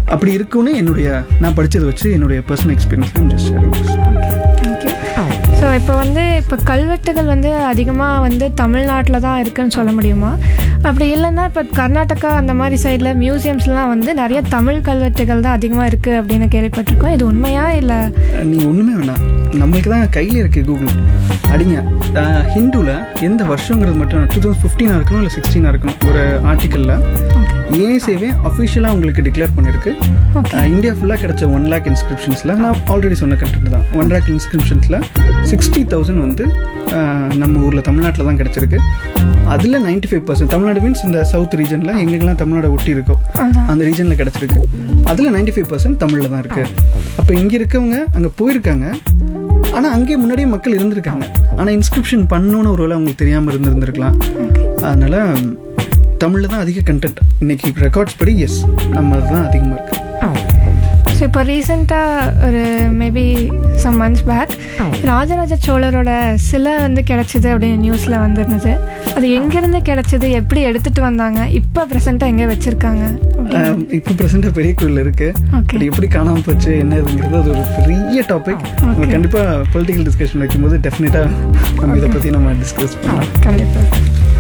அப்படி இருக்குன்னு என்னுடைய நான் படிச்சதை வச்சு என்னுடைய personal experience just thank you so இப்போ வந்து இப்போ கல்வெட்டுகள் வந்து அதிகமாக வந்து தமிழ்நாட்டில் தான் இருக்குன்னு சொல்ல முடியுமா அப்படி இல்லைன்னா இப்போ கர்நாடகா அந்த மாதிரி சைடில் மியூசியம்ஸ்லாம் வந்து நிறைய தமிழ் கல்வெட்டுகள் தான் அதிகமாக இருக்குது அப்படின்னு கேள்விப்பட்டிருக்கோம் இது உண்மையா இல்லை நீ ஒன்றுமே வேணாம் நம்மளுக்கு தான் கையில் இருக்கு கூகுள் அடிங்க ஹிந்துவில் எந்த வருஷங்கிறது மட்டும் டூ தௌசண்ட் ஃபிஃப்டீனாக இருக்கணும் இல்லை சிக்ஸ்டீனாக இருக்கணும் ஒரு ஆர்டிக்கலில் ஏஎஸ்ஏவே அஃபிஷியலாக உங்களுக்கு டிக்ளேர் பண்ணியிருக்கு அஹ், இந்தியா ஃபுல்லாக கிடைச்ச ஒன் லேக் இன்ஸ்கிரிப்ஷன்ஸில் நான் ஆல்ரெடி சொன்ன கண்டென்ட் தான் ஒன் லேக் இன்ஸ்கிரிப்ஷன்ஸில் சிக்ஸ்டி தௌசண்ட் வந்து அஹ், நம்ம ஊரில் தமிழ்நாட்டில் தான் கிடைச்சிருக்கு அதில் ninety five percent Tamilnadu means இந்த சவுத் ரீஜனில் எங்கெங்கெல்லாம் தமிழ்நாடு ஒட்டி இருக்கோ அந்த ரீஜனில் கிடச்சிருக்கு அதில் நைன்டி ஃபைவ் பர்சன்ட் தமிழில் தான் இருக்குது அப்போ இங்கே இருக்கவங்க அங்கே போயிருக்காங்க ஆனால் அங்கேயே முன்னாடியே மக்கள் இருந்திருக்காங்க ஆனால் இன்ஸ்கிரிப்ஷன் பண்ணணும்னு ஒரு வேளை அவங்களுக்கு தெரியாமல் இருந்திருந்திருக்கலாம் அதனால தமிழில் தான் அதிக கண்டென்ட் இன்னைக்கு ரெக்கார்ட்ஸ் படி எஸ் நம்ம தான் அதிகமாக இருக்கு ஸோ இப்போ ரீசெண்டாக ஒரு maybe some months back Rajaraja சோழரோட சிலை வந்து கிடைச்சிது அப்படின்னு நியூஸில் வந்திருந்தது அது எங்கேருந்து கிடைச்சிது எப்படி எடுத்துகிட்டு வந்தாங்க இப்போ ப்ரெசெண்ட்டாக எங்கே வச்சுருக்காங்க ஆஹ் இப்போ ப்ரெசெண்டாக பெரிய கோயில் இருக்கு ஓகே அது எப்படி காணாமல் போச்சு என்ன இதுங்கிறது அது ஒரு பெரிய டாபிக் நம்ம கண்டிப்பாக பொலிட்டிக்கல் டிஸ்கஷன் வைக்கும்போது டெஃபினட்டாக நம்ம இதை பற்றி நம்ம டிஸ்கஸ் பண்ணலாம் கண்டிப்பாக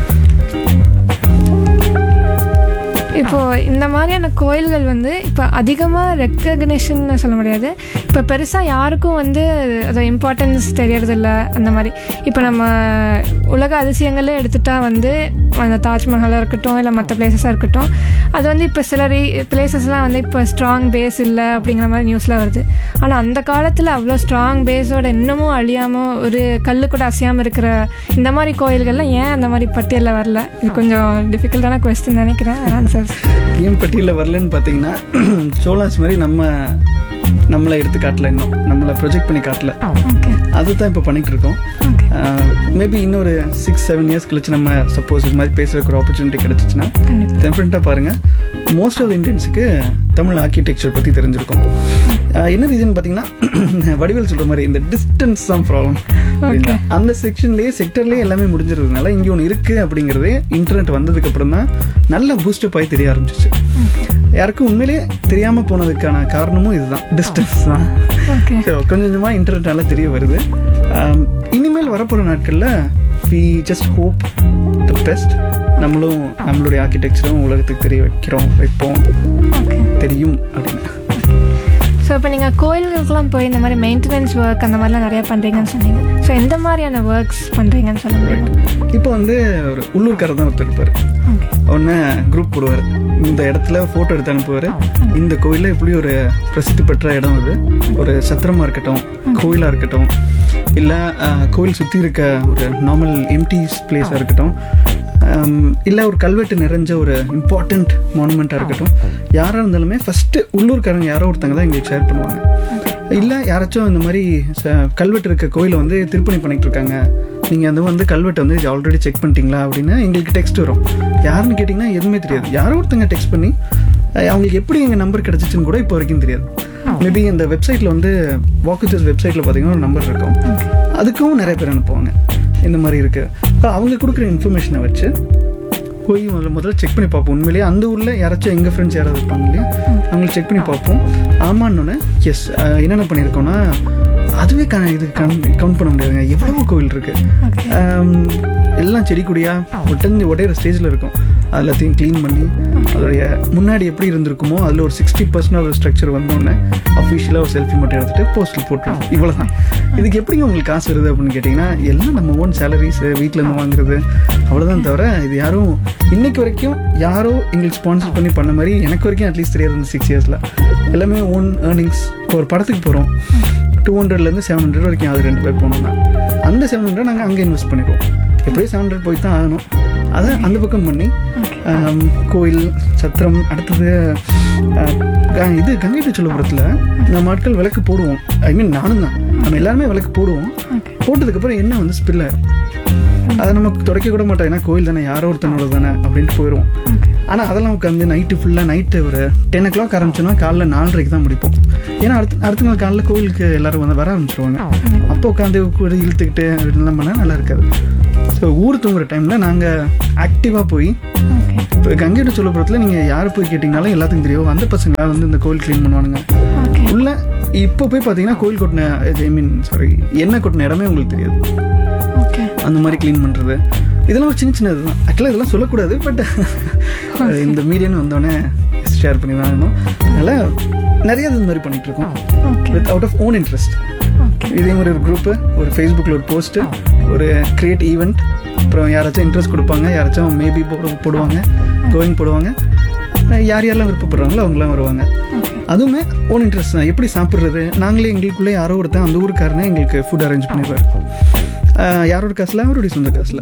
இப்போ இந்த மாதிரியான கோயில்கள் வந்து இப்போ அதிகமாக ரெக்கக்னிஷன் சொல்ல முடியாது இப்போ பெருசாக யாருக்கும் வந்து அது இம்பார்ட்டன்ஸ் தெரியறதில்ல அந்த மாதிரி இப்போ நம்ம உலக அதிசயங்களே எடுத்துட்டா வந்து அந்த தாஜ்மஹாலாக இருக்கட்டும் இல்லை மற்ற பிளேசஸாக இருக்கட்டும் அது வந்து இப்போ சில ரீ பிளேசஸ்லாம் வந்து இப்போ ஸ்ட்ராங் பேஸ் இல்லை அப்படிங்கிற மாதிரி நியூஸில் வருது ஆனால் அந்த காலத்தில் அவ்வளோ ஸ்ட்ராங் பேஸோட இன்னமும் அழியாமல் ஒரு கல் கூட அசையாமல் இருக்கிற இந்த மாதிரி கோயில்கள்லாம் ஏன் அந்த மாதிரி பட்டியலில் வரல இது கொஞ்சம் டிஃபிகல்ட்டான கொஸ்டின் நினைக்கிறேன் ஆன்சர் ஏன் பட்டியலில் வரலன்னு பார்த்தீங்கன்னா சோலாஸ் மாதிரி நம்ம நம்மளை எடுத்து காட்டல இன்னும் நம்மளை ப்ரொஜெக்ட் பண்ணி காட்டல ஓகே அதுதான் இப்போ பண்ணிட்டு இருக்கோம் ஓகே மேபி இன்னொரு சிக்ஸ் செவன் இயர்ஸ் கழிச்சு நம்ம சப்போஸ் இது மாதிரி பேசுறதுக்கு ஒரு ஆப்பர்ச்சுனிட்டி கிடைச்சிச்சுன்னா கண்டிப்பாக டெஃபினட்டாக பாருங்க மோஸ்ட் ஆஃப் இந்தியன்ஸுக்கு தமிழ் ஆர்கிடெக்சர் பற்றி தெரிஞ்சிருக்கும் ஆஹ் என்ன ரீசன் பார்த்தீங்கன்னா வடிவேல் சொல்ற மாதிரி இந்த டிஸ்டன்ஸ் தான் ப்ராப்ளம் அந்த செக்ஷன்லேயே செக்டர்லேயே எல்லாமே முடிஞ்சிருக்கிறதுனால இங்கே ஒன்று இருக்குது அப்படிங்கிறதே இன்டர்நெட் வந்ததுக்கு அப்புறம் தான் நல்ல பூஸ்டப் ஆகி தெரிய ஆரம்பிச்சிச்சு யாருக்கும் உண்மையிலேயே தெரியாமல் போனதுக்கான காரணமும் இதுதான் டிஸ்டன்ஸ் தான் ஓகே ஸோ கொஞ்சம் கொஞ்சமாக இன்டர்நெட்னால தெரிய வருது ஆம், இனிமேல் வரப்போகிற நாட்களில் we just hope the best நம்மளும் நம்மளுடைய ஆர்கிடெக்சரும் உலகத்துக்கு தெரிய வைக்கிறோம் வைப்போம் ஓகே தெரியும் அப்படின்னு ஸோ இப்போ நீங்கள் கோயில்களுக்குலாம் போய் இந்த மாதிரி மெயின்டெனன்ஸ் ஒர்க் அந்த மாதிரிலாம் நிறையா பண்ணுறீங்கன்னு சொன்னீங்க ஸோ எந்த மாதிரியான ஒர்க்ஸ் பண்ணுறீங்கன்னு சொல்ல முடியுமா இப்போ வந்து ஒரு உள்ளூர்காரர் தான் ஒருத்தர் இருப்பார் ஓகே ஒன்று குரூப் போடுவார் இந்த இடத்துல ஃபோட்டோ எடுத்து அனுப்புவார் இந்த கோயிலில் இப்படி ஒரு பிரசித்தி பெற்ற இடம் அது ஒரு சத்திரமாக இருக்கட்டும் கோயிலாக இருக்கட்டும் இல்லை கோயில் சுற்றி இருக்க ஒரு நார்மல் எம்டி பிளேஸாக இருக்கட்டும் இல்லை ஒரு கல்வெட்டு நிறைஞ்ச ஒரு இம்பார்ட்டண்ட் மானுமெண்ட்டாக இருக்கட்டும் யாராக இருந்தாலுமே ஃபஸ்ட்டு உள்ளூர்காரங்க யாரோ ஒருத்தங்க தான் எங்களுக்கு ஷேர் பண்ணுவாங்க இல்லை யாராச்சும் இந்த மாதிரி ச- கல்வெட்டு இருக்க கோயிலை வந்து திருப்பணி பண்ணிட்டு இருக்காங்க நீங்கள் அது வந்து கல்வெட்டை வந்து ஆல்ரெடி செக் பண்ணிட்டீங்களா அப்படின்னு எங்களுக்கு டெக்ஸ்ட் வரும் யாருன்னு கேட்டிங்கன்னா எதுவுமே தெரியாது யாரோ ஒருத்தங்க டெக்ஸ்ட் பண்ணி அஹ், அவங்களுக்கு எப்படி எங்கள் நம்பர் கிடச்சிச்சுன்னு கூட இப்போ வரைக்கும் தெரியாது மேபி இந்த வெப்சைட்டில் வந்து வாக்குச்சஸ் வெப்சைட்டில் பார்த்தீங்கன்னா ஒரு நம்பர் இருக்கும் அதுக்கும் நிறைய பேர் அனுப்புவாங்க இந்த மாதிரி இருக்குது இப்போ அவங்க கொடுக்குற இன்ஃபர்மேஷனை வச்சு போய் முதல்ல முதல்ல செக் பண்ணி பார்ப்போம் உண்மையிலேயே அந்த ஊரில் யாராச்சும் எங்கள் ஃப்ரெண்ட்ஸ் யாராவது இருப்பாங்க இல்லையா அவங்களை செக் பண்ணி பார்ப்போம் ஆமான்னொன்னே எஸ் என்னென்ன பண்ணியிருக்கோம்னா அதுவே க இது கவுண்ட் பண்ண முடியாதுங்க எவ்வளவோ கோவில் இருக்கு ஆம், எல்லாம் செடி கொடியா ஒட்டஞ்சு ஒடையிற ஸ்டேஜில் இருக்கும் அது எல்லாத்தையும் க்ளீன் பண்ணி அதோடைய முன்னாடி எப்படி இருந்திருக்குமோ அதில் ஒரு சிக்ஸ்டி பர்சன்ட் ஒரு ஸ்ட்ரக்சர் வந்தோடனே அஃபிஷியலாக ஒரு செல்ஃபி மட்டும் எடுத்துட்டு போஸ்ட்டில் போட்டுருவோம் இவ்வளோ தான் இதுக்கு எப்படி உங்களுக்கு காசு வருது அப்படின்னு கேட்டிங்கன்னா எல்லாம் நம்ம ஓன் சேலரிஸ் வீட்டிலேருந்து வாங்குறது அவ்வளோதான் தவிர இது யாரும் இன்னைக்கு வரைக்கும் யாரோ எங்களுக்கு ஸ்பான்சர் பண்ணி பண்ண மாதிரி எனக்கு வரைக்கும் அட்லீஸ்ட் தெரியாது இந்த சிக்ஸ் இயர்ஸில் எல்லாமே ஓன் ஏர்னிங்ஸ் இப்போ ஒரு படத்துக்கு போகிறோம் டூ ஹண்ட்ரட்லேருந்து செவன் ஹண்ட்ரட் வரைக்கும் அது ரெண்டு பேர் போனோம்னா அந்த செவன் ஹண்ட்ரட் நாங்கள் அங்கே இன்வெஸ்ட் பண்ணிடுவோம் எப்படியும் செவன் ஹண்ட்ரட் போய் தான் ஆகணும் அதை அந்த பக்கம் பண்ணி ஆம், கோயில் சத்திரம் அடுத்தது ஆஹ், க- இது கங்கை சொல்லபுரத்தில் நம்ம ஆட்கள் விளக்கு போடுவோம் ஐ மீன் நானும் தான் நம்ம எல்லாருமே விளக்கு போடுவோம் போட்டதுக்கப்புறம் என்ன வந்து ஸ்பில் ஆயிரும் அதை நம்ம துடைக்க கூட மாட்டோம் ஏன்னா கோயில் தானே யாரோ ஒருத்தனோட தானே அப்படின்ட்டு போயிடுவோம் ஆனால் அதெல்லாம் உட்காந்து நைட்டு ஃபுல்லாக நைட்டு ஒரு டென் ஓ கிளாக் ஆரம்பிச்சோன்னா காலைல நாலரைக்கு தான் முடிப்போம் ஏன்னா அடுத்த அடுத்த நாள் காலைல கோவிலுக்கு எல்லாரும் வந்து வர ஆரம்பிச்சிருவாங்க அப்போ உட்காந்து கூட இழுத்துக்கிட்டு அப்படின்லாம் பண்ணால் நல்லா இருக்காது ஸோ ஊர் தூங்குற டைமில் நாங்கள் ஆக்டிவாக போய் ஓகே இப்போ கங்கையோட சொல்லப்புறத்தில் நீங்கள் யார் போய் கேட்டிங்கனாலும் எல்லாத்துக்கும் தெரியும் அந்த பசங்க வந்து இந்த கோவில் க்ளீன் பண்ணுவானுங்க ஓகே உள்ள இப்போ போய் பார்த்தீங்கன்னா கோயில் கொட்டின ஐ மீன் சாரி எண்ணெய் கொட்டின இடமே உங்களுக்கு தெரியாது ஓகே அந்த மாதிரி க்ளீன் பண்ணுறது இதெல்லாம் ஒரு சின்ன சின்னது தான் ஆக்சுவலாக இதெல்லாம் சொல்லக்கூடாது பட் இந்த மீடியான்னு வந்தோடனே ஷேர் பண்ணி தான் ஆகணும் அதனால் நிறைய இது மாதிரி பண்ணிட்டு இருக்கோம் okay without of own interest okay இதே மாதிரி ஒரு குரூப்பு ஒரு ஃபேஸ்புக்கில் ஒரு போஸ்ட்டு ஒரு கிரியேட் ஈவெண்ட் அப்புறம் யாராச்சும் இன்ட்ரெஸ்ட் கொடுப்பாங்க யாராச்சும் மேபி போடுவாங்க கோயிங் போடுவாங்க அஹ் யார் யாரெல்லாம் விருப்பப்படுறாங்களோ அவங்களாம் வருவாங்க அதுவுமே ஓன் இன்ட்ரெஸ்ட் தான் எப்படி சாப்பிட்றது நாங்களே எங்களுக்குள்ளே யாரோ ஒருத்தன் அந்த ஊருக்காரனே எங்களுக்கு ஃபுட் அரேஞ்ச் பண்ணிடுவார் அஹ் யாரோட காசில் அவருடைய சொந்த காசில்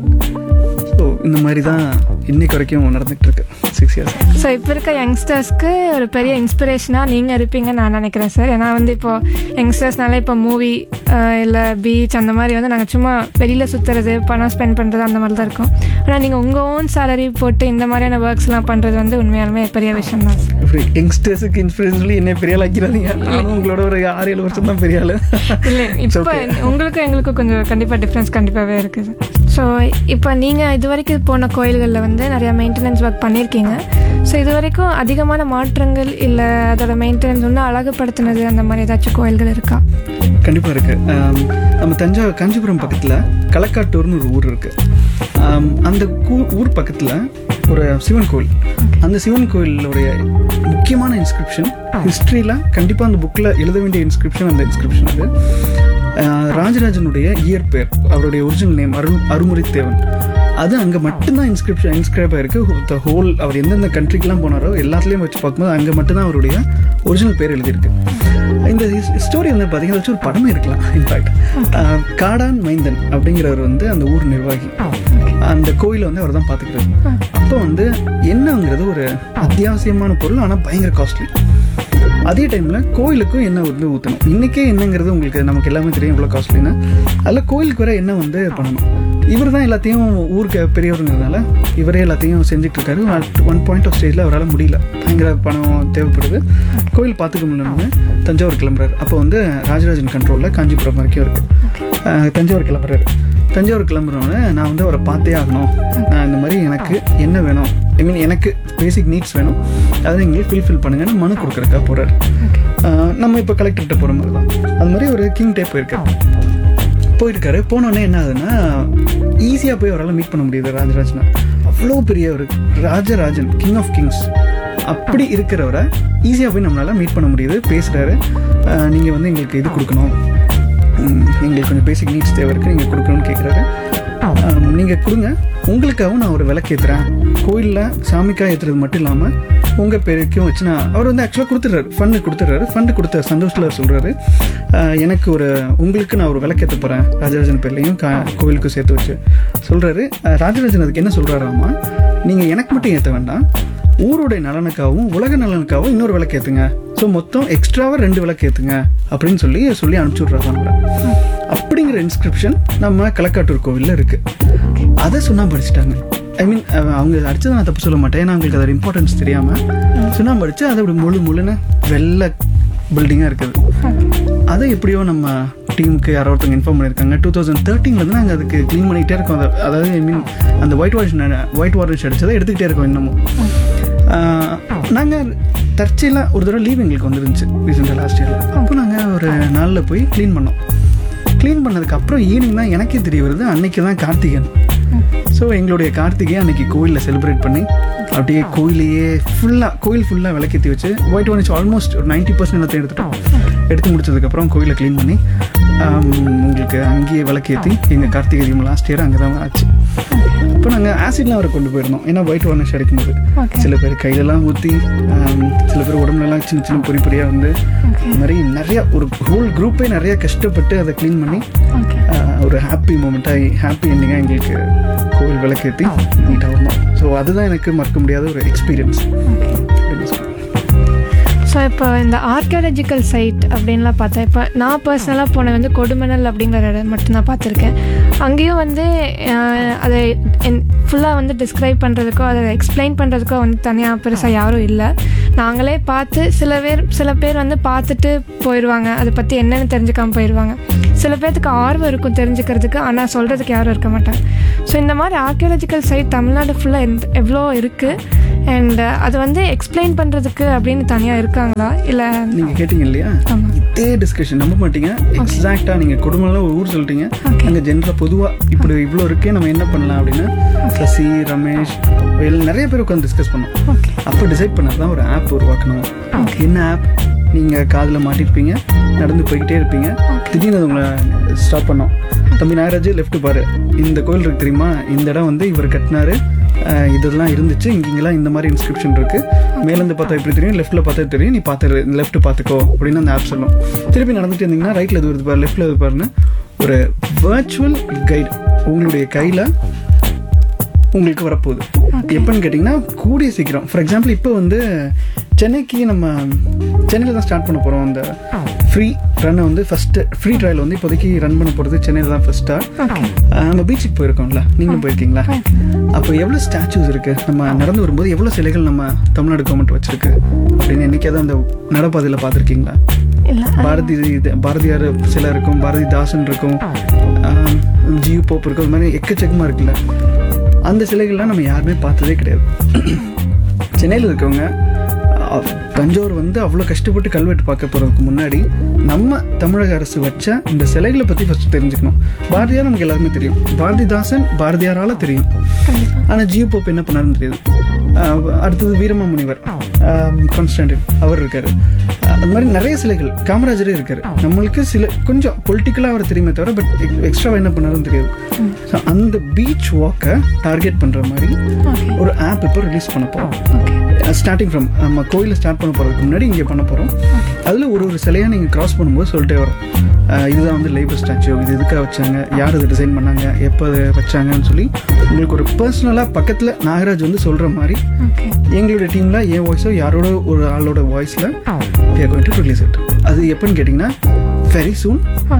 ஸோ இந்த மாதிரி தான் இன்னைக்கு வரைக்கும் நடந்துகிட்டு இருக்கு சிக்ஸ் இயர்ஸ் ஸோ இப்போ இருக்க யங்ஸ்டர்ஸ்க்கு ஒரு பெரிய இன்ஸ்பிரேஷனாக நீங்கள் இருப்பீங்கன்னு நான் நினைக்கிறேன் சார் ஏன்னா வந்து இப்போ யங்ஸ்டர்ஸ்னால இப்போ மூவி இல்லை பீச் அந்த மாதிரி வந்து நாங்கள் சும்மா வெளியில் சுற்றுறது பணம் ஸ்பெண்ட் பண்ணுறது அந்த மாதிரி தான் இருக்கும் ஆனால் நீங்கள் உங்கள் ஓன் சேலரி போட்டு இந்த மாதிரியான ஒர்க்ஸ்லாம் பண்ணுறது வந்து உண்மையாலுமே பெரிய விஷயம் தான் சார் இப்படி யங்ஸ்டர்ஸுக்கு இன்ஸ்பிரேஷன் சொல்லி என்ன பெரிய ஆள் ஆக்கிறாதீங்க நானும் உங்களோட ஒரு ஆறு ஏழு வருஷம் தான் பெரிய ஆள் இல்லை It's இப்போ okay. உங்களுக்கும் எங்களுக்கும் கொஞ்சம் கண்டிப்பாக டிஃப்ரென்ஸ் கண்டிப்பாகவே இருக்குது ஸோ இப்போ நீங்கள் இது வரைக்கும் போன கோயில்களில் வந்து நிறையா மெயின்டெனன்ஸ் ஒர்க் பண்ணியிருக்கீங்க ஸோ இது வரைக்கும் அதிகமான மாற்றங்கள் இல்லை அதோட மெயின்டெனன்ஸ் இன்னும் அழகுபடுத்தினது அந்த மாதிரி ஏதாச்சும் கோயில்கள் இருக்கா கண்டிப்பாக இருக்கு ஆம், நம்ம தஞ்சாவூர் காஞ்சிபுரம் பக்கத்தில் களக்காட்டூர்னு ஒரு ஊர் இருக்கு ஆம், அந்த கூ- ஊர் பக்கத்தில் ஒரு சிவன் கோயில் அந்த சிவன் கோயிலுடைய முக்கியமான இன்ஸ்கிரிப்ஷன் ஹிஸ்ட்ரியில் கண்டிப்பாக அந்த புக்கில் எழுத வேண்டிய இன்ஸ்கிரிப்ஷன் அந்த இன்ஸ்கிரிப்ஷன் அது ஆ, ராஜராஜனுடைய இயற்பெயர் அவருடைய ஒரிஜினல் நேம் அருள் அருமுறித்தேவன் அது அங்கே மட்டும்தான் இன்ஸ்கிரிப்ஷன் இன்ஸ்கிரைப் ஆயிருக்கு த ஹோல் அவர் எந்தெந்த கண்ட்ரிக்கெலாம் போனாரோ எல்லாத்துலேயும் வச்சு பார்க்கும்போது அங்கே மட்டும்தான் அவருடைய ஒரிஜினல் பேர் எழுதியிருக்கு இந்த ஸ்டோரி வந்து பார்த்தீங்கன்னா வச்சு ஒரு படமே இருக்கலாம் இன்ஃபேக்ட் காடான் மைந்தன் அப்படிங்கிறவர் வந்து அந்த ஊர் நிர்வாகி அந்த கோயிலை வந்து அவர் தான் பார்த்துக்கிறாரு அப்போ வந்து என்னங்கிறது ஒரு அத்தியாவசியமான பொருள் ஆனால் பயங்கர காஸ்ட்லி அதே டைமில் கோயிலுக்கும் எண்ணெய் வந்து ஊற்றணும் இன்றைக்கே என்னங்கிறது உங்களுக்கு நமக்கு எல்லாமே தெரியும் எவ்வளோ காஸ்ட்லின்னு அதில் கோயிலுக்கு வர எண்ணெய் வந்து பண்ணணும் இவர் தான் எல்லாத்தையும் ஊருக்கு பெரியவருங்கிறதுனால இவரே எல்லாத்தையும் செஞ்சுட்டு இருக்காரு ஒன் பாயிண்ட் ஆஃப் ஸ்டேஜில் அவரால் முடியல பயங்கர பணம் தேவைப்படுது கோயில் பார்த்துக்க முடியலன்னு தஞ்சாவூர் கிளம்புறாரு அப்போ வந்து ராஜராஜன் கண்ட்ரோலில் காஞ்சிபுரம் வரைக்கும் இருக்குது தஞ்சாவூர் கிளம்புறாரு தஞ்சாவூர் கிளம்புறோன்னே நான் வந்து அவரை பார்த்தே ஆகணும் நான் இந்த மாதிரி எனக்கு என்ன வேணும் ஐ மீன் எனக்கு பேசிக் நீட்ஸ் வேணும் அதை எங்களுக்கு ஃபில்ஃபில் பண்ணுங்கன்னு மனு கொடுக்குறக்கா போகிறார் நம்ம இப்போ கலெக்டர்கிட்ட போகிற மாதிரி தான் அது மாதிரி ஒரு கிங் டே போயிருக்காரு போயிருக்காரு போனோடனே என்ன ஆகுதுன்னா ஈஸியாக போய் அவரால் மீட் பண்ண முடியுது ராஜராஜனை அவ்வளோ பெரிய ஒரு ராஜராஜன் கிங் ஆஃப் கிங்ஸ் அப்படி இருக்கிறவரை ஈஸியாக போய் நம்மளால் மீட் பண்ண முடியுது பேசுகிறாரு நீங்கள் வந்து எங்களுக்கு இது கொடுக்கணும் ம், எங்களுக்கு கொஞ்சம் பேசிக் நீட்ஸ் தேவை இருக்குது நீங்கள் கொடுக்கணும்னு கேட்குறாரு நீங்கள் கொடுங்க உங்களுக்காகவும் நான் ஒரு விளக்கு ஏற்றுறேன் கோயிலில் சாமிக்காக ஏற்றுறது மட்டும் இல்லாமல் உங்கள் பேருக்கும் வச்சு நான் அவர் வந்து ஆக்சுவலாக கொடுத்துட்றாரு ஃபண்டு கொடுத்துட்றாரு ஃபண்டு கொடுத்த சந்தோஷத்தில் அவர் சொல்கிறாரு எனக்கு ஒரு உங்களுக்கு நான் ஒரு விளக்கு ஏற்ற போகிறேன் ராஜராஜன் பேர்லையும் கா கோயிலுக்கும் சேர்த்து வச்சு சொல்கிறாரு ராஜராஜன் அதுக்கு என்ன சொல்கிறாராமா நீங்கள் எனக்கு மட்டும் ஏற்ற வேண்டாம் ஊருடைய நலனுக்காகவும் உலக நலனுக்காகவும் இன்னொரு விளக்கு ஏற்றுங்க ஸோ மொத்தம் எக்ஸ்ட்ராவாக ரெண்டு விளக்கு ஏற்றுங்க அப்படின்னு சொல்லி சொல்லி அனுப்பிச்சி விட்றாரு நம்மளை அப்படிங்கிற இன்ஸ்கிரிப்ஷன் நம்ம களக்காட்டூர் கோவிலில் இருக்கு அதை சுண்ணாம்பு படிச்சிட்டாங்க ஐ மீன் அவங்க அடிச்சதை நான் தப்பு சொல்ல மாட்டேன் ஏன்னா அவங்களுக்கு அதோட இம்பார்ட்டன்ஸ் தெரியாமல் சுண்ணாம்பு அடிச்சு அது அப்படி முழு முழுன்னு வெள்ளை பில்டிங்காக இருக்குது அதை எப்படியோ நம்ம டீமுக்கு யாரோ ஒருத்தவங்க இன்ஃபார்ம் பண்ணியிருக்காங்க டூ தௌசண்ட் தேர்ட்டீன்லேருந்து நாங்கள் அதுக்கு க்ளீன் பண்ணிக்கிட்டே இருக்கோம் அதை அதாவது ஐ மீன் அந்த ஒயிட் வாஷ் ஒயிட் வாஷ் அடிச்சதை எடுத்துக்கிட்டே இருக்கோம் இன்னமும் நாங்கள் தற்செயலாக ஒரு தடவை லீவ் எங்களுக்கு வந்துருந்துச்சு ரீசெண்டாக லாஸ்ட் இயரில் அப்போ நாங்கள் ஒரு நாளில் போய் க்ளீன் பண்ணோம் க்ளீன் பண்ணதுக்கு அப்புறம் ஈவினிங் தான் எனக்கே தெரிய வருது அன்னைக்கு தான் கார்த்திகன் ஸோ எங்களுடைய கார்த்திகை அன்னைக்கு கோயிலில் செலிப்ரேட் பண்ணி அப்படியே கோயிலையே ஃபுல்லாக கோயில் ஃபுல்லாக விளக்கேற்றி வச்சு ஒயிட் ஒன் ஆல்மோஸ்ட் ஒரு நைன்ட்டி பர்சன்ட் எல்லாத்தையும் எடுத்துட்டோம் எடுத்து முடிச்சதுக்கப்புறம் கோயிலை க்ளீன் பண்ணி ஆம், உங்களுக்கு அங்கேயே விளக்கேற்றி எங்கள் கார்த்திகை தீபம் லாஸ்ட் இயர் அங்கே தான் ஆச்சு இப்போ நாங்கள் ஆசிட்லாம் அவரை கொண்டு போயிருந்தோம் ஏன்னா ஒயிட் வார்னிஷ் அடிக்கும்போது Okay. சில பேர் கையிலலாம் ஊற்றி சில பேர் உடம்புலலாம் சின்ன சின்ன பொறி பொறியாக வந்து இந்த மாதிரி நிறைய ஒரு ஹோல் குரூப்பே நிறைய கஷ்டப்பட்டு அதை க்ளீன் பண்ணி ஓகே ஆஹ், ஒரு ஹாப்பி மூமெண்ட்டாக ஹாப்பி எண்டிங்காக எங்களுக்கு கோவில் விளக்கேற்றி நீட்டாக வரணும் ஸோ அதுதான் எனக்கு மறக்க முடியாத ஒரு எக்ஸ்பீரியன்ஸ் அப்படின்னு சொல்லலாம் ஸோ இப்போ இந்த ஆர்கியாலஜிக்கல் சைட் அப்படின்லாம் பார்த்தா இப்போ நான் பர்சனலாக போனது வந்து கொடுமணல் அப்படிங்கிற இடம் மட்டும்தான் பார்த்துருக்கேன் அங்கேயும் வந்து ஆஹ், அதை ஃபுல்லாக வந்து டிஸ்கிரைப் பண்ணுறதுக்கோ அதை எக்ஸ்பிளைன் பண்ணுறதுக்கோ வந்து தனியாக பெருசாக யாரும் இல்லை நாங்களே பார்த்து சில பேர் சில பேர் வந்து பார்த்துட்டு போயிடுவாங்க அதை பற்றி என்னென்னு தெரிஞ்சுக்காம போயிடுவாங்க சில பேர்த்துக்கு ஆர்வம் இருக்கும் தெரிஞ்சுக்கிறதுக்கு ஆனால் சொல்கிறதுக்கு யாரும் இருக்க மாட்டாங்க ஸோ இந்த மாதிரி ஆர்கியாலஜிக்கல் சைட் தமிழ்நாடு ஃபுல்லாக எந்த எவ்வளோ இருக்குது அண்ட் அது வந்து எக்ஸ்பிளைன் பண்ணுறதுக்கு அப்படின்னு தனியாக இருக்காங்களா இல்லை நீங்க கேட்டீங்க இல்லையா ஆமாம் இதே டிஸ்கஷன் நம்ப மாட்டீங்க எக்ஸாக்டா நீங்க குடும்பம்ல ஒரு ஊர் சொல்லிட்டீங்க Okay. அங்க ஜென்ரலா பொதுவா இப்படி இவ்வளோ இருக்கே நம்ம என்ன பண்ணலாம் அப்படின்னு சசி ரமேஷ் வேல் நிறைய பேர் உட்காந்து டிஸ்கஸ் பண்ணோம் ஓகே அப்போ டிசைட் பண்ணது தான் ஒரு ஆப் உருவாக்கணும் என்ன ஆப் நீங்க காதுல மாட்டிருப்பீங்க நடந்து போய்கிட்டே இருப்பீங்க திடீர்னு அது உங்களை ஸ்டாப் பண்ணோம் தம்பி நாகராஜ் லெஃப்ட் பாரு இந்த கோயில் இருக்கு தெரியுமா இந்த இடம் வந்து இவர் கட்டினாரு அஹ் இதெல்லாம் இருந்துச்சு இங்கெல்லாம் இந்த மாதிரி இன்ஸ்கிரிப்ஷன் இருக்கு மேலேருந்து பார்த்தா இப்படி தெரியும் லெஃப்ட்ல பார்த்தா தெரியும் நீ பார்த்து லெஃப்ட் பார்த்துக்கோ அப்படின்னு அந்த ஆப் சொல்லும் திருப்பி நடந்துட்டு இருந்தீங்கன்னா ரைட்ல எது வருது பாரு லெஃப்ட்ல எது பாருன்னு ஒரு வர்ச்சுவல் கைடு உங்களுடைய கையில உங்களுக்கு வரப்போகுது எப்பன்னு கேட்டிங்கன்னா கூடிய சீக்கிரம் ஃபார் எக்ஸாம்பிள் இப்போ வந்து சென்னைக்கு நம்ம சென்னையில் தான் ஸ்டார்ட் பண்ண போகிறோம் அந்த ஃப்ரீ ரன்னை வந்து ஃபஸ்ட்டு ஃப்ரீ ட்ரையல் வந்து இப்போதைக்கு ரன் பண்ண போகிறது சென்னையில் தான் ஃபஸ்ட்டாக ஓகே நம்ம பீச்சுக்கு போயிருக்கோம்ல நீங்களும் போயிருக்கீங்களா அப்போ எவ்வளோ ஸ்டாச்சூஸ் இருக்குது நம்ம நடந்து வரும்போது எவ்வளோ சிலைகள் நம்ம தமிழ்நாடு கவர்மெண்ட் வச்சிருக்கு அப்படின்னு என்னைக்காவது அந்த நடப்பாதையில் பார்த்துருக்கீங்களா இல்லை பாரதி இது பாரதியார் சிலை இருக்கும் பாரதிதாசன் இருக்கும் ஆம், ஜியு போப் இருக்கும் இது மாதிரி எக்கச்சக்கமாக இருக்குல்ல அந்த சிலைகள்லாம் நம்ம யாருமே பார்த்ததே கிடையாது சென்னையில் இருக்கவங்க அ, தஞ்சாவூர் வந்து அவ்வளோ கஷ்டப்பட்டு கல்வெட்டு பார்க்க போகிறதுக்கு முன்னாடி நம்ம தமிழக அரசு வச்ச இந்த சிலைகளை பற்றி ஃபஸ்ட்டு தெரிஞ்சுக்கணும் பாரதியார் நமக்கு எல்லாருமே தெரியும் பாரதிதாசன் பாரதியாரால தெரியும் ஆனால் ஜியு போப் என்ன பண்ணாருன்னு தெரியாது அஹ் அடுத்தது வீரமாமுனிவர் கான்ஸ்டன்டின் அவர் இருக்காரு அஹ் அது மாதிரி நிறைய சிலைகள் காமராஜரே இருக்காரு நம்மளுக்கு சில கொஞ்சம் பொலிட்டிக்கலாக அவர் தெரியுமே தவிர பட் எக்ஸ்ட்ரா என்ன பண்ணாருன்னு தெரியாது ஸோ அந்த பீச் வாக்கை டார்கெட் பண்ணுற மாதிரி ஓகே ஒரு ஆப் இப்போ ரிலீஸ் பண்ண போகிறோம் ஓகே ஸ்டார்டிங் ஃப்ரம் நம்ம கோயிலில் ஸ்டார்ட் பண்ண போகிறதுக்கு முன்னாடி இங்கே பண்ண போகிறோம் அதில் ஒரு ஒரு சிலையாக நீங்கள் கிராஸ் பண்ணும்போது சொல்லிட்டே வரும் அஹ் இதுதான் வந்து லேபர் ஸ்டாச்சு இது எதுக்காக வச்சாங்க யார் இதை டிசைன் பண்ணாங்க எப்போ அதை வச்சாங்கன்னு சொல்லி உங்களுக்கு ஒரு பர்சனலாக பக்கத்தில் நாகராஜ் வந்து சொல்கிற மாதிரி ஓகே எங்களுடைய டீமில் என் வாய்ஸோ யாரோட ஒரு ஆளோட வாய்ஸில் we are going to release it அது எப்போன்னு கேட்டிங்கன்னா வெரி சூன்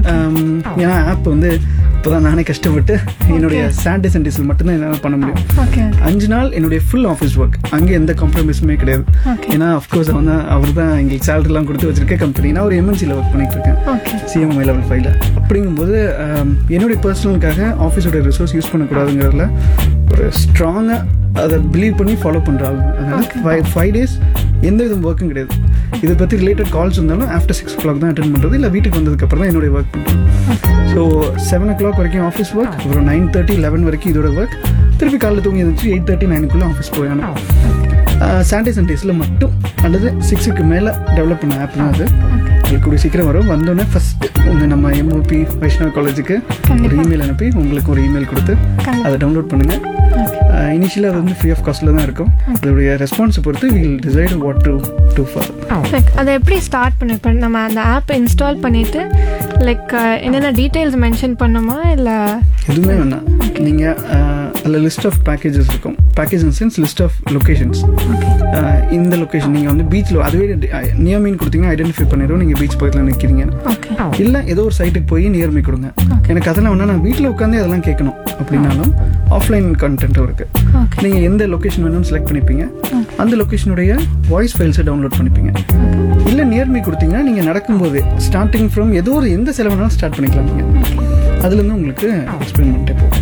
ஏன்னா ஆப் வந்து இப்போ தான் நானே கஷ்டப்பட்டு என்னுடைய சாட்டர்டேஸ் அண்ட் டேஸில் மட்டும்தான் என்னால் பண்ண முடியும் ஓகே அஞ்சு நாள் என்னுடைய ஃபுல் ஆஃபீஸ் ஒர்க் அங்கே எந்த காம்ப்ரமைஸுமே கிடையாது Okay. ஏன்னா அஃப்கோர்ஸ் அவன் தான் அவர் தான் எங்களுக்கு சேலரிலாம் கொடுத்து வச்சிருக்க கம்பெனி நான் ஒரு எம்என்சியில் ஒர்க் பண்ணிட்டு இருக்கேன் ஓகே சிஎம்ஐ லெவல் ஃபைவ்ல அப்படிங்கும்போது ஆம், என்னுடைய பர்சனலுக்காக ஆஃபீஸோட ரிசோர்ஸ் யூஸ் பண்ணக்கூடாதுங்கிறதுல ஒரு ஸ்ட்ராங்காக அதை பிலீவ் பண்ணி ஃபாலோ பண்ணுறாங்க அதனால ஃபைவ் ஃபைவ் டேஸ் எந்த விதம் ஒர்க்கும் கிடையாது இதை பற்றி ரிலேட்டட் கால்ஸ் இருந்தாலும் ஆஃப்டர் சிக்ஸ் ஓ கிளாக் தான் அட்டன் பண்ணுறது இல்லை வீட்டுக்கு வந்ததுக்கப்புறம் தான் என்னுடைய ஒர்க் பண்ணுறது ஸோ செவன் ஓ கிளாக் வரைக்கும் ஆஃபீஸ் ஒர்க் அப்புறம் நைன் தேர்ட்டி லெவன் வரைக்கும் இதோட ஒர்க் திருப்பி காலைல தூங்கி இருந்துச்சு எயிட் தேர்ட்டி நைனுக்குள்ளே ஆஃபீஸ் போயானோம் சாட்டர்டே சண்டேஸில் மட்டும் அல்லது சிக்ஸுக்கு மேலே டெவலப் பண்ண ஆப் தான் அது உங்களுக்கு கூடிய சீக்கிரம் வரும் வந்தோடனே ஃபஸ்ட்டு உங்கள் நம்ம எம்ஓபி வைஷ்ணவ காலேஜுக்கு ஒரு இமெயில் அனுப்பி உங்களுக்கு ஒரு இமெயில் கொடுத்து அதை டவுன்லோட் பண்ணுங்கள் இனிஷியலாக அது வந்து ஃப்ரீ ஆஃப் காஸ்ட்டில் தான் இருக்கும் அதோடைய ரெஸ்பான்ஸை பொறுத்து will decide what to do for like அதை எப்படி ஸ்டார்ட் பண்ண இப்போ நம்ம அந்த ஆப் இன்ஸ்டால் பண்ணிவிட்டு லைக் என்னென்ன டீட்டெயில்ஸ் மென்ஷன் பண்ணுமா இல்லை எதுவுமே வேணாம் நீங்கள் அதில் லிஸ்ட் ஆஃப் பேக்கேஜஸ் இருக்கும் package in sense list of locations இந்த லொக்கேஷன் நீங்கள் வந்து பீச்சில் அதுவே நியமின்னு கொடுத்தீங்கன்னா ஐடென்டிஃபை பண்ணிடும் நீங்கள் பீச் பக்கத்தில் நிற்கிறீங்க ஓகே இல்லை ஏதோ ஒரு சைட்டுக்கு போய் நியர்மை கொடுங்க எனக்கு அதெல்லாம் வேணா நான் வீட்டில் உட்காந்து அதெல்லாம் கேட்கணும் அப்படின்னாலும் ஆஃப்லைன் கண்டென்ட்டும் இருக்குது ஓகே நீங்கள் எந்த லொக்கேஷன் வேணும்னு செலக்ட் பண்ணிப்பீங்க அந்த லொக்கேஷனுடைய வாய்ஸ் ஃபைல்ஸை டவுன்லோட் பண்ணிப்பீங்க இல்லை நியர்மை கொடுத்தீங்கன்னா நீங்கள் நடக்கும்போது ஸ்டார்டிங் ஃப்ரம் ஏதோ ஒரு எந்த செலவு வேணாலும் ஸ்டார்ட் பண்ணிக்கலாம் நீங்கள் அதுலேருந்து உங்களுக்கு எக்ஸ்பிளைன் பண்ணிட்டே போகும்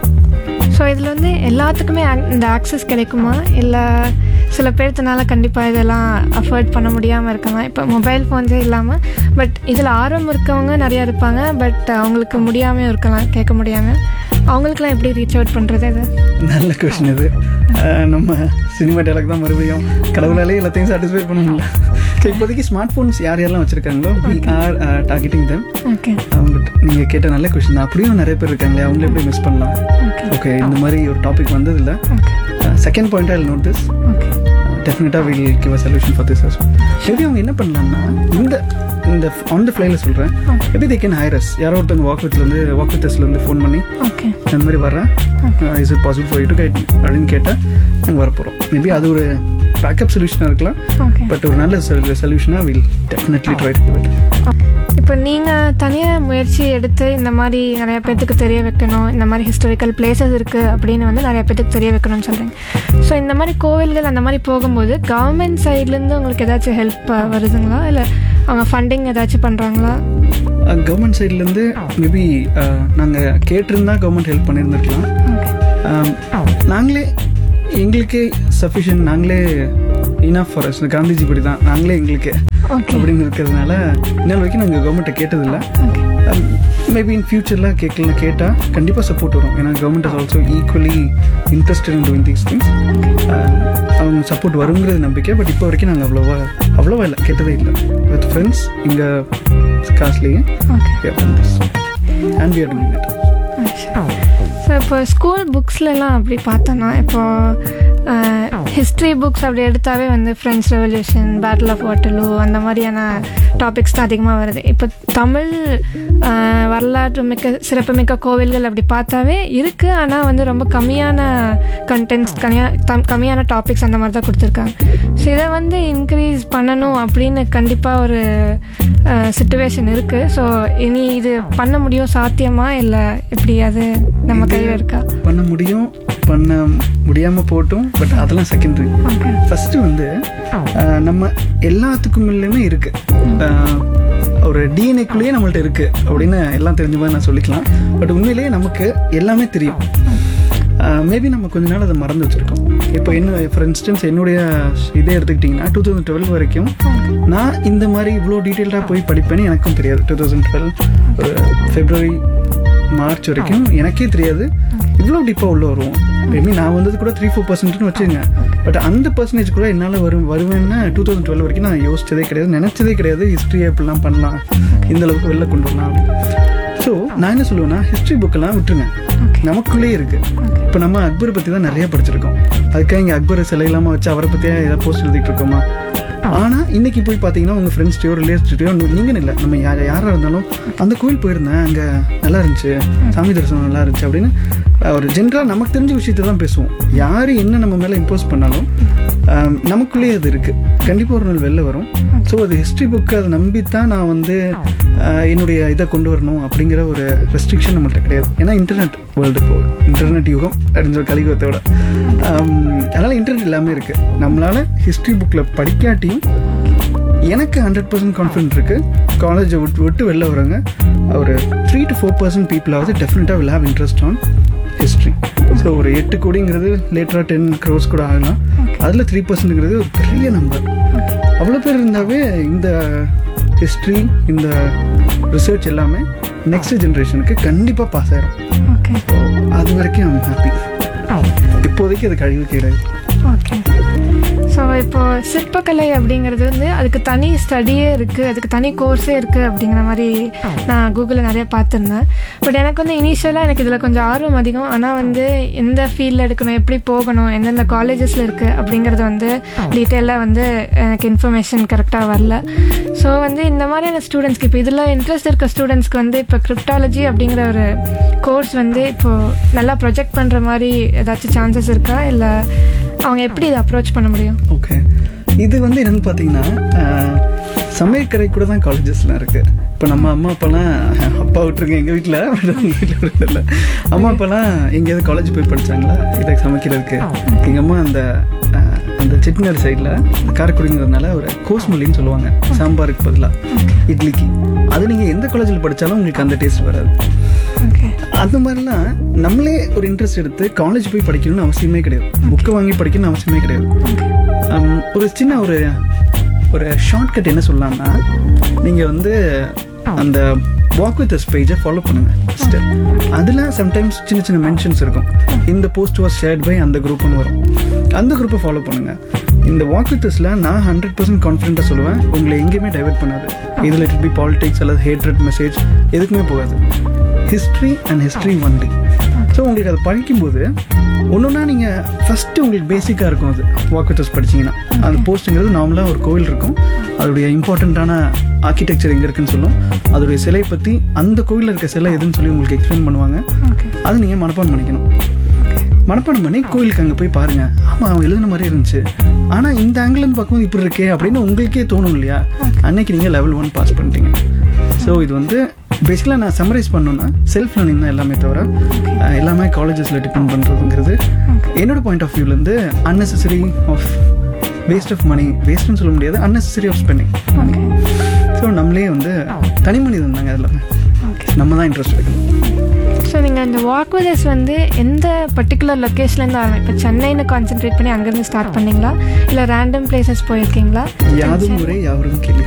ஸோ இதில் வந்து எல்லாத்துக்குமே ac- இந்த ஆக்சஸ் கிடைக்குமா இல்லை சில பேர்த்தனால கண்டிப்பாக இதெல்லாம் அஃபோர்ட் பண்ண முடியாமல் இருக்கலாம் இப்போ மொபைல் ஃபோன்ஸே இல்லாமல் பட் இதில் ஆர்வம் இருக்கவங்க நிறையா இருப்பாங்க பட் அவங்களுக்கு முடியாமையும் இருக்கலாம் கேட்க முடியாமல் அவங்களுக்குலாம் எப்படி ரீச் அவுட் பண்ணுறது இது நல்ல கொஷின் இது அஹ் நம்ம சினிமா டைலாக் தான் மறுபடியும் கடவுளாலே எல்லாத்தையும் சாட்டிஸ்ஃபை பண்ண முடியல So, இப்போதைக்கு ஸ்மார்ட் ஃபோன்ஸ் யார் யாரெல்லாம் வச்சுருக்காங்களோ we are targeting them okay அவங்க நீங்கள் கேட்ட நல்ல கொஷின் தான் அப்படியும் நிறைய பேர் இருக்காங்களே அவங்கள எப்படி மிஸ் பண்ணலாம் ஓகே ஓகே இந்த மாதிரி ஒரு டாபிக் வந்ததில்லை okay second point I note this okay டெஃபினட்டாக will give a solution for this also maybe அவங்க என்ன பண்ணலாம்னா இந்த இந்த ஆன் த ஃப்ளைல சொல்கிறேன் மேபி தே கேன் ஹைரஸ் யாரோ ஒருத்தவங்க வாக் வித்லேருந்து வாக் வித்தஸ்லேருந்து ஃபோன் பண்ணி ஓகே இந்த மாதிரி வர்றேன் is it possible for you to guide அப்படின்னு கேட்டால் நாங்கள் வரப்போகிறோம் மேபி அது ஒரு பேக்கப் சொல்யூஷனாக இருக்கலாம் ஓகே பட் ஒரு நல்ல சொல்யூஷனாக will definitely try to it இப்போ இப்போ நீங்கள் தனியாக முயற்சி எடுத்து இந்த மாதிரி நிறைய பேர்த்துக்கு தெரிய வைக்கணும் இந்த மாதிரி ஹிஸ்டாரிக்கல் பிளேசஸ் இருக்குது அப்படின்னு வந்து நிறைய பேர்த்துக்கு தெரிய வைக்கணும்னு சொல்கிறீங்க ஸோ இந்த மாதிரி கோவில்கள் அந்த மாதிரி போகும்போது கவர்மெண்ட் சைட்லேருந்து உங்களுக்கு ஏதாச்சும் ஹெல்ப் வருதுங்களா இல்லை அவங்க ஃபண்டிங் ஏதாச்சும் பண்ணுறாங்களா கவர்மெண்ட் சைட்லேருந்து மேபி நாங்கள் கேட்டிருந்தா கவர்மெண்ட் ஹெல்ப் பண்ணியிருந்துருக்கலாம் ஆம், நாங்களே எங்களுக்கே சஃபிஷியன்ட் நாங்களே இனஃப் ஃபார் அஸ் காந்திஜி படி தான் நாங்களே எங்களுக்கு ஓகே அப்படின்னு இருக்கிறதுனால இன்னும் வரைக்கும் நாங்கள் கவர்மெண்ட்டை கேட்டதில்லை ஓகே மேபி இன் ஃபியூச்சரில் கேட்கல கேட்டால் கண்டிப்பாக சப்போர்ட் வரும் ஏன்னா government is also equally interested in doing things things அவங்க சப்போர்ட் வருங்கிறது நம்பிக்கை பட் இப்போ வரைக்கும் நாங்கள் அவ்வளோவா அவ்வளோவா இல்லை கேட்டதே இல்லை வித் ஃப்ரெண்ட்ஸ் இங்கே காசுலேயே okay and we are doing it so இப்போ ஸ்கூல் புக்ஸ்லலாம் அப்படி பார்த்தோன்னா இப்போ ஹிஸ்ட்ரி புக்ஸ் அப்படி எடுத்தாவே வந்து French revolution battle of Waterloo அந்த மாதிரியான டாபிக்ஸ் தான் அதிகமாக வருது இப்போ தமிழ் ஆஹ், வரலாற்று மிக்க சிறப்புமிக்க கோவில்கள் அப்படி பார்த்தாவே இருக்குது ஆனால் வந்து ரொம்ப கம்மியான கண்டென்ட்ஸ் கம்மியாக கம்மியான டாபிக்ஸ் அந்த மாதிரி தான் கொடுத்துருக்காங்க ஸோ இதை வந்து இன்க்ரீஸ் பண்ணணும் அப்படின்னு கண்டிப்பாக ஒரு சுச்சுவேஷன் இருக்குது ஸோ இனி இது பண்ண முடியும் சாத்தியமா இல்லை எப்படி அது நம்ம கையில் இருக்கா பண்ண முடியும் பண்ண முடியாமல் போட்டும் பட் அதெல்லாம் செகண்டரி ஓகே ஃபஸ்ட்டு வந்து ஆஹ், நம்ம எல்லாத்துக்கும் இல்லையுமே இருக்கு ஆஹ், ஒரு டிஎன்ஏக்குள்ளேயே நம்மள்ட்ட இருக்கு அப்படின்னு எல்லாம் தெரிஞ்ச மாதிரி நான் சொல்லிக்கலாம் பட் உண்மையிலேயே நமக்கு எல்லாமே தெரியும் மேபி நம்ம கொஞ்ச நாள் அதை மறந்து வச்சிருக்கோம் இப்போ என்ன ஃபார் இன்ஸ்டன்ஸ் என்னுடைய இதே எடுத்துக்கிட்டிங்கன்னா டூ தௌசண்ட் டுவெல் வரைக்கும் நான் இந்த மாதிரி இவ்வளோ டீட்டெயில்டாக போய் படிப்பேன்னு எனக்கும் தெரியாது டூ தௌசண்ட் டுவெல் ஒரு ஃபெப்ரவரி மார்ச் வரைக்கும் எனக்கே தெரியாது இவ்வளோ டீப்பாக உள்ள வருவோம் மேபி நான் வந்தது கூட த்ரீ ஃபோர் பர்சன்ட்னு வச்சுங்க பட் அந்த பர்சன்டேஜ் கூட என்னால் வரும் வருவேன்னு டூ தௌசண்ட் டுவெல் வரைக்கும் நான் யோசிச்சதே கிடையாது நினச்சதே கிடையாது ஹிஸ்ட்ரியை எப்படிலாம் பண்ணலாம் இந்த அளவுக்கு வெளில கொண்டு வரலாம் ஸோ நான் என்ன சொல்லுவேன்னா ஹிஸ்ட்ரி புக்கெல்லாம் விட்டுருங்க நமக்குள்ளேயே இருக்கு இப்போ நம்ம அக்பரை பற்றி தான் நிறைய படிச்சிருக்கோம் அதுக்காக இங்கே அக்பரை சிலை இல்லாமல் வச்சு அவரை பற்றியே ஏதாவது போஸ்ட் எழுதிட்டு இருக்கோமா ஆனால் இன்னைக்கு போய் பார்த்தீங்கன்னா உங்கள் ஃப்ரெண்ட்ஸ்டையோ ரிலேட்டிவ்டையோ நீங்கள் இல்லை நம்ம யார் யாராக இருந்தாலும் அந்த கோயில் போயிருந்தேன் அங்கே நல்லா இருந்துச்சு சாமி தரிசனம் நல்லா இருந்துச்சு அப்படின்னு அஹ், ஒரு ஜென்ரலாக நமக்கு தெரிஞ்ச விஷயத்தை தான் பேசுவோம் யார் என்ன நம்ம மேலே இம்போஸ் பண்ணாலும் ஆம், நமக்குள்ளேயே அது இருக்குது கண்டிப்பாக ஒரு நாள் வெளில வரும் ஸோ அது ஹிஸ்ட்ரி புக்கு அதை நம்பித்தான் நான் வந்து ஆஹ், என்னுடைய இதை கொண்டு வரணும் அப்படிங்கிற ஒரு ரெஸ்ட்ரிக்ஷன் நம்மள்ட்ட கிடையாது ஏன்னா இன்டர்நெட் வேர்ல்டு இப்போ இன்டர்நெட் யுகம் அப்படின்ற கலியுகத்தோட ஆம், அதனால இன்டர்நெட் எல்லாமே இருக்கு நம்மளால ஹிஸ்ட்ரி புக்கில் படிக்காட்டியும் எனக்கு ஹண்ட்ரட் பர்சன்ட் கான்ஃபிடென்ட் இருக்கு காலேஜை விட்டு விட்டு வெளில வராங்க ஒரு த்ரீ டு ஃபோர் பர்சன்ட் பீப்புளாவது டெஃபினட்டாக will have interest on history so ஒரு எட்டு கோடிங்கிறது லேட்டராக டென் க்ரோஸ் கூட ஆகலாம் அதில் த்ரீ பர்சன்ட்ங்கிறது ஒரு பெரிய நம்பர் அவ்வளோ பேர் இருந்தாவே இந்த ஹிஸ்ட்ரி இந்த ரிசர்ச் எல்லாமே நெக்ஸ்ட் ஜென்ரேஷனுக்கு கண்டிப்பாக பாஸ் ஆயிரும் ஓகே ஸோ அது வரைக்கும் ஐம் ஹாப்பி இப்போதைக்கு அது கழிவு கிடையாது ஓகே ஸோ இப்போ சிற்பக்கலை அப்படிங்கிறது வந்து அதுக்கு தனி ஸ்டடியே இருக்குது அதுக்கு தனி கோர்ஸே இருக்குது அப்படிங்கிற மாதிரி நான் கூகுளில் நிறைய பார்த்துருந்தேன் பட் எனக்கு வந்து இனிஷியலாக எனக்கு இதில் கொஞ்சம் ஆர்வம் அதிகம் ஆனால் வந்து எந்த ஃபீல்டில் எடுக்கணும் எப்படி போகணும் எந்தெந்த காலேஜஸில் இருக்குது அப்படிங்கிறது வந்து டீட்டெயிலாக வந்து எனக்கு இன்ஃபர்மேஷன் கரெக்டாக வரல ஸோ வந்து இந்த மாதிரியான ஸ்டூடெண்ட்ஸ்க்கு இப்போ இதில் இன்ட்ரெஸ்ட் இருக்க ஸ்டூடெண்ட்ஸ்க்கு வந்து இப்போ கிரிப்டாலஜி அப்படிங்கிற ஒரு கோர்ஸ் வந்து இப்போது நல்லா ப்ரொஜெக்ட் பண்ணுற மாதிரி ஏதாச்சும் சான்சஸ் இருக்கா இல்லை அவங்க எப்படி இதை அப்ரோச் பண்ண முடியும் ஓகே இது வந்து என்னன்னு பார்த்தீங்கன்னா ஆஹ், சமையற்கரை கூட தான் காலேஜஸ்லாம் இருக்கு இப்போ நம்ம அம்மா அப்பாலாம் அப்பா விட்டுருங்க எங்கள் வீட்டில் உங்கள் வீட்டில் இல்லை அம்மா அப்பாலாம் எங்கேயாவது காலேஜ் போய் படிச்சாங்களா இதை சமைக்கிறதுக்கு எங்கள் அம்மா அந்த ஆஹ், அந்த செட்டிநாடு சைடில் காரைக்குடிங்கிறதுனால ஒரு கோஸ்மல்லின்னு சொல்லுவாங்க சாம்பாருக்கு பதிலாக இட்லிக்கு அது நீங்கள் எந்த காலேஜில் படித்தாலும் உங்களுக்கு அந்த டேஸ்ட் வராது ஓகே அந்த மாதிரிலாம் நம்மளே ஒரு இன்ட்ரெஸ்ட் எடுத்து காலேஜ் போய் படிக்கணும்னு அவசியமே கிடையாது புக்கை வாங்கி படிக்கணும்னு அவசியமே கிடையாது Um, ஒரு சின்ன ஒரு ஒரு ஷார்ட்கட் என்ன சொல்லலாம்னா நீங்கள் வந்து அந்த வாக் வித் பேஜை ஃபாலோ பண்ணுங்க ஃபஸ்ட்டு அதில் சம்டைம்ஸ் சின்ன சின்ன மென்ஷன்ஸ் இருக்கும் இந்த போஸ்ட் வாஸ் ஷேர்ட் பை அந்த குரூப்னு வரும் அந்த குரூப்பை ஃபாலோ பண்ணுங்க இந்த வாக் வித்தஸில் நான் ஹண்ட்ரட் பர்சன்ட் கான்ஃபிடென்ட்டாக சொல்லுவேன் உங்களை எங்கேயுமே டைவர்ட் பண்ணாது இதில் இட் பி பாலிடிக்ஸ் அல்லது ஹேட்ரட் மெசேஜ் எதுக்குமே போகாது history and history only so உங்களுக்கு அதை படிக்கும்போது ஒன்றுனா நீங்கள் ஃபஸ்ட்டு உங்களுக்கு பேசிக்காக இருக்கும் அது வாக்கட்டர்ஸ் படிச்சீங்கன்னா அந்த போஸ்ட்டுங்கிறது நார்மலாக ஒரு கோவில் இருக்கும் அதோடைய இம்பார்ட்டண்ட்டான ஆர்கிடெக்சர் எங்கே இருக்குன்னு சொல்லும் அதோடைய சிலை பற்றி அந்த கோவிலில் இருக்க சிலை எதுன்னு சொல்லி உங்களுக்கு எக்ஸ்பிளைன் பண்ணுவாங்க ஓகே அதை நீங்கள் மனப்பாடம் பண்ணிக்கணும் மனப்பாடம் பண்ணி கோயிலுக்கு அங்கே போய் பாருங்க ஆமாம் அவன் எழுதின மாதிரி இருந்துச்சு ஆனால் இந்த ஆங்கிள் இருந்து பார்க்கும்போது இப்படி இருக்கே அப்படின்னு உங்களுக்கே தோணும் இல்லையா அன்னைக்கு நீங்கள் லெவல் ஒன் பாஸ் பண்ணிட்டீங்க ஸோ இது வந்து பேசிக்கலாக நான் சம்மரைஸ் பண்ணணும்னா செல்ஃப் லேர்னிங் தான் எல்லாமே தவிர அஹ், எல்லாமே காலேஜஸில் டிபெண்ட் பண்ணுறதுங்கிறது என்னோட பாயிண்ட் ஆஃப் வியூலேருந்து unnecessary of waste of money வேஸ்ட்னு சொல்ல முடியாது unnecessary of spending okay so நம்மளே வந்து தனி மனிதன் தாங்க எல்லாமே ஓகே நம்ம தான் இன்ட்ரெஸ்ட் எடுக்கணும் ஸோ நீங்கள் இந்த வாக் விதர்ஸ் வந்து எந்த பர்டிகுலர் லொக்கேஷன்லேருந்து ஆரம்பி இப்போ சென்னைன்னு கான்சென்ட்ரேட் பண்ணி அங்கேருந்து ஸ்டார்ட் பண்ணீங்களா இல்லை ரேண்டம் பிளேசஸ் போயிருக்கீங்களா யாதும் முறை யாவரும் கேள்வி